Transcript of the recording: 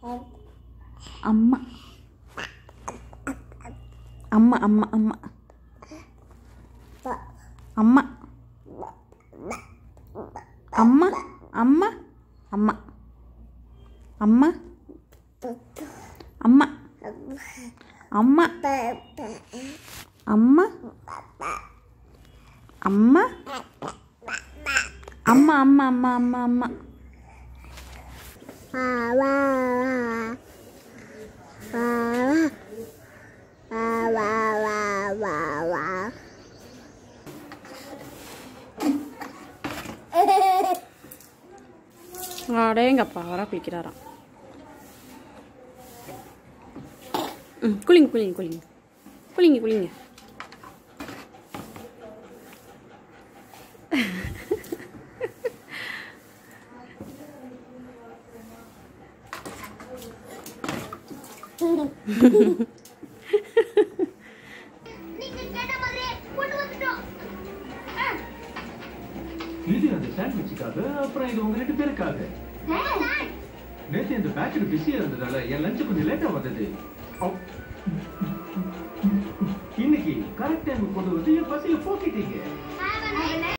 அம்மா அம்மா அம்மா அம்மா அம்மா அம்மா அம்மா அம்மா அம்மா அம்மா அம்மா அம்மா அம்மா அம்மா அம்மா அம்மா அம்மா அம்மா அடேங்கப்பா வர குளிக்கிறாராம் ம் குளிங்க குளிங்க குளிங்க குளிங்க குளிங்க இது அந்த சாண்ட்விச்சுக்காக அப்புறம் இது உங்க ரெண்டு பேருக்காக நேத்து இந்த பேக்கெட் பிஸியா இருந்ததால என் லஞ்ச் கொஞ்சம் லேட்டா வந்தது அப். இன்னைக்கு கரெக்ட் டைம் கொண்டு வந்து என் பசிய போக்கிட்டீங்க